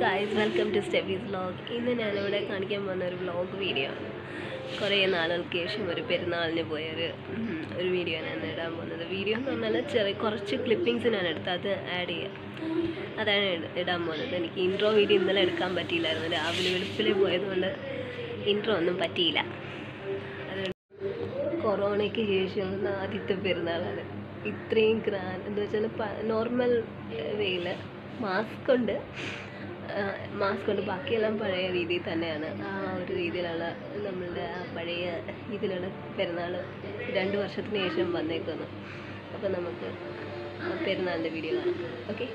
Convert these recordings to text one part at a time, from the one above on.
Guys welcome to Stephy's vlog ഇന്ന് ഞാനിവിടെ കാണിക്കാൻ പോകുന്ന ഒരു വ്ലോഗ് വീഡിയോ ആണ് കുറേ നാളുകൾക്ക് ശേഷം ഒരു പെരുന്നാളിന് പോയൊരു ഉം, ഒരു വീഡിയോ ആണ് ഇന്ന് ഇടാൻ പോകുന്നത് വീഡിയോ എന്ന് പറഞ്ഞാൽ ചെറിയ കുറച്ച് ക്ലിപ്പിങ്സ് ഞാൻ എടുത്ത് അത് ആഡ് ചെയ്യാം അതാണ് ഇട- ഇടാൻ പോകുന്നത് എനിക്ക് ഇൻട്രോ വീഡിയോ ഇന്നലെ എടുക്കാൻ പറ്റിയില്ലായിരുന്നു രാവിലെ വെളുപ്പിൽ പോയതുകൊണ്ട് ഇൻട്രോ ഒന്നും പറ്റിയില്ല അതുകൊണ്ട് കൊറോണയ്ക്ക് ശേഷം വന്ന ആദ്യത്തെ പെരുന്നാളാണ് ഇത്രയും ഗ്രാൻഡ് എന്താ വെച്ചാൽ നോർമൽ വേയിൽ മാസ്ക് ഉണ്ട് മാസ്ക് ഉണ്ട് ബാക്കിയെല്ലാം പഴയ രീതിയിൽ തന്നെയാണ് ആ ഒരു രീതിയിലുള്ള നമ്മളുടെ ആ പഴയ ഇതിലുള്ള പെരുന്നാൾ രണ്ട് വർഷത്തിന് ശേഷം വന്നേക്കുന്നു അപ്പോൾ നമുക്ക് ആ പെരുന്നാളിൻ്റെ വീഡിയോ കാണാം ഓക്കെ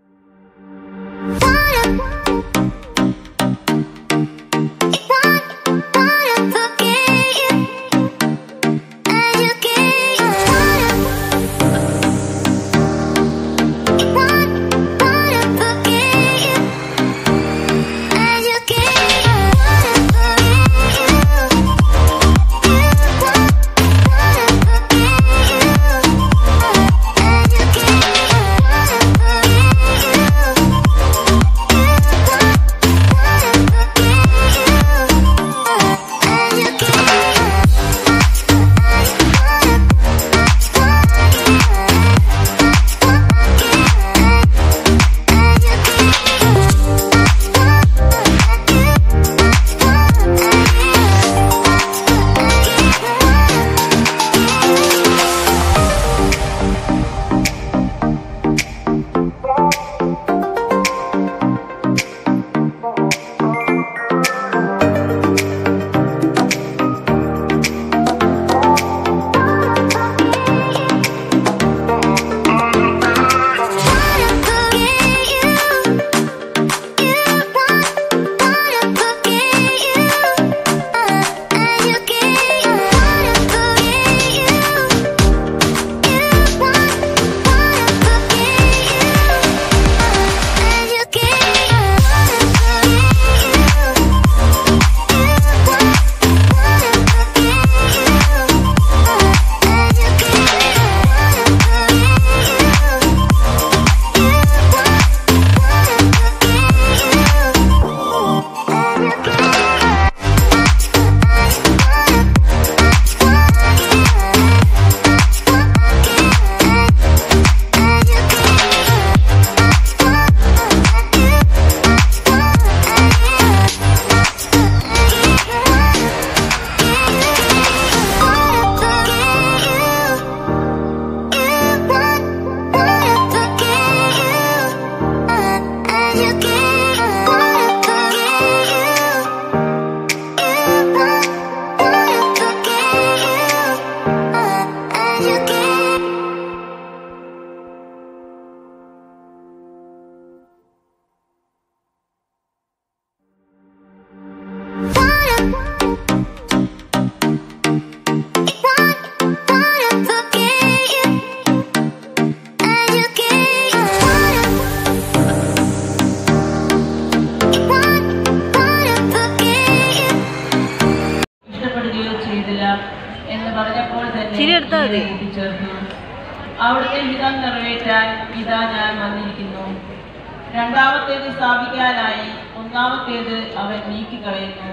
ഇഷ്ടപ്പെടുകയോ ചെയ്തില്ല എന്ന് പറഞ്ഞപ്പോൾ തന്നെ ചിരി എടുത്താൽ മതി. ഇങ്ങനെ കൂട്ടിച്ചേർത്തു അവിടുത്തെ ഹിതം നിറവേറ്റാൻ ഇതാ ഞാൻ വന്നിരിക്കുന്നു രണ്ടാമത്തേത് സ്ഥാപിക്കാനായി ഒന്നാമത്തേത് അവൻ നീക്കിക്കളയുന്നു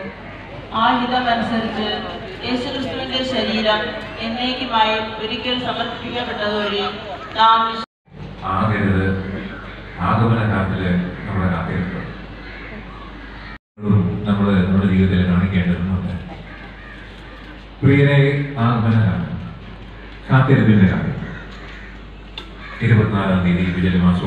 ആ ഹിതം അനുസരിച്ച് യേശുക്രിസ്തുവിന്റെ ശരീരം എന്നേക്കുമായി ഒരിക്കൽ സമർപ്പിക്കപ്പെട്ടതുവരെ നാം വിശ്വ- ആകരുത് ആഗമന കാലത്തില് നമ്മളെ കാത്തിരുന്നത് നമ്മൾ നമ്മുടെ ജീവിതത്തിൽ കാണിക്കേണ്ടതുണ്ട് പ്രിയരെ ആഗമന കാലം കാത്തിരുപ്പിന്റെ കാലം ഇരുപത്തിനാലാം തീയതി വിജയമാസം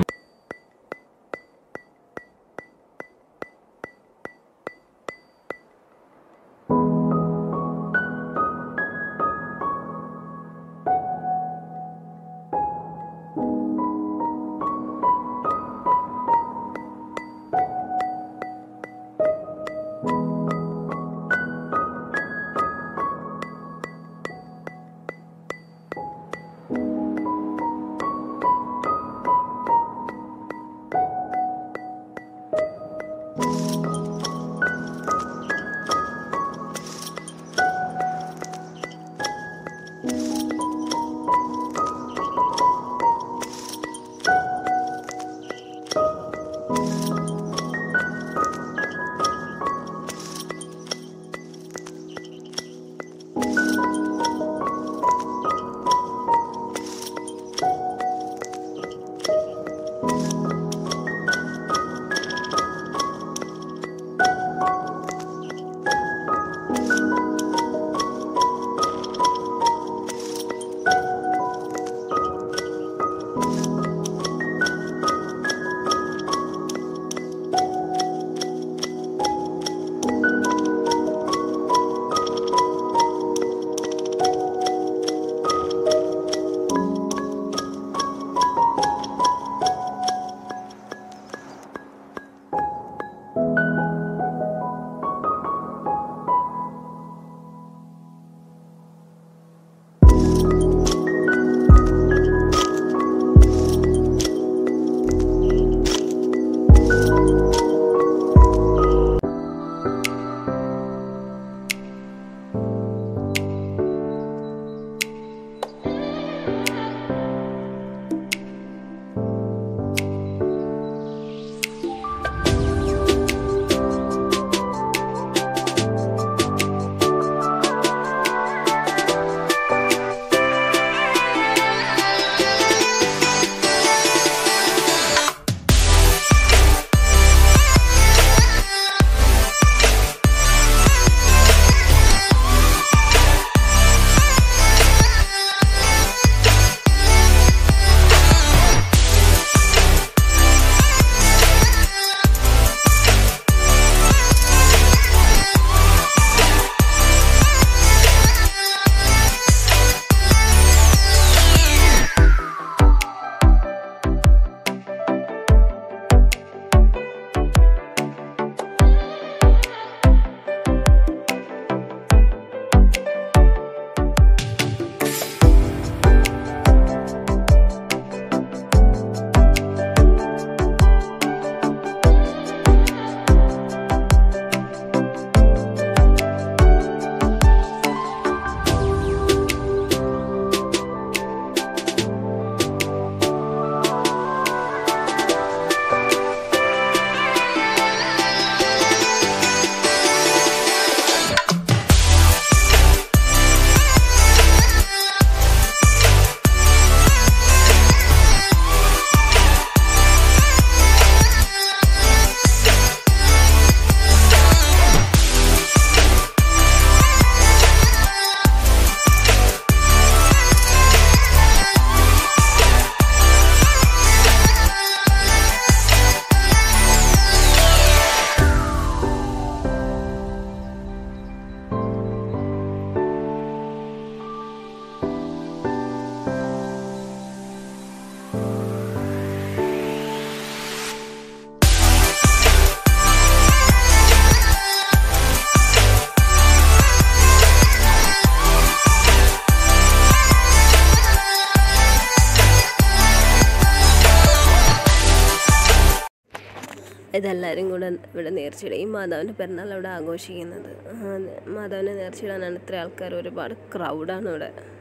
ഇതെല്ലാവരും കൂടെ ഇവിടെ നേർച്ചയിടും ഈ മാതാവിൻ്റെ പിറന്നാൾ ഇവിടെ ആഘോഷിക്കുന്നത് ആ, മാതാവിനെ നേർച്ചയിടാനാണ് ഇത്ര ആൾക്കാർ ഒരുപാട് ക്രൗഡാണ് ഇവിടെ